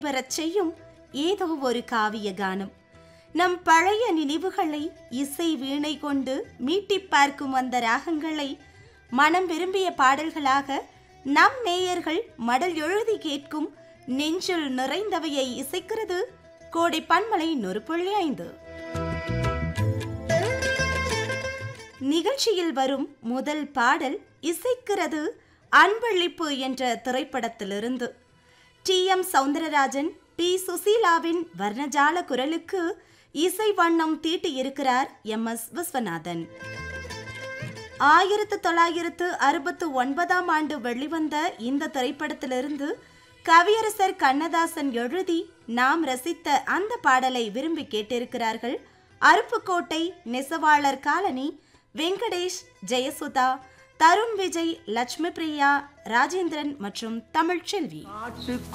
வரச் செய்யும் ஏதோ ஒரு காவிய கானம் நம் பழைய நினைவுகளை இசை வீணை கொண்டு மீட்டிப் பார்க்கும் அந்த ராகங்களை மனம் விரும்பிய பாடல்களாக நம் நேயர்கள் மடல் எழுதி கேட்கும் நெஞ்சில் நிறைந்தவையை இசைக்கிறது கோடை பன்மலை நொறு புள்ளி ஐந்து நிகழ்ச்சியில் வரும் முதல் பாடல் இசைக்கிறது அன்பளிப்பு என்ற திரைப்படத்திலிருந்து டி எம் சவுந்தரராஜன் பி சுசீலாவின் வர்ணஜால குரலுக்கு இசை வண்ணம் தீட்டியிருக்கிறார் எம் எஸ் விஸ்வநாதன் ஆயிரத்து தொள்ளாயிரத்து அறுபத்து ஒன்பதாம் ஆண்டு வெளிவந்த இந்த திரைப்படத்திலிருந்து கவியரசர் கண்ணதாசன் எழுதி நாம் ரசித்த அந்த பாடலை விரும்பி கேட்டிருக்கிறார்கள் அருப்புக்கோட்டை நெசவாளர் காலனி வெங்கடேஷ் ஜெயசுதா தருண் விஜய் லட்சுமி பிரியா ராஜேந்திரன் மற்றும் தமிழ்ச்செல்வி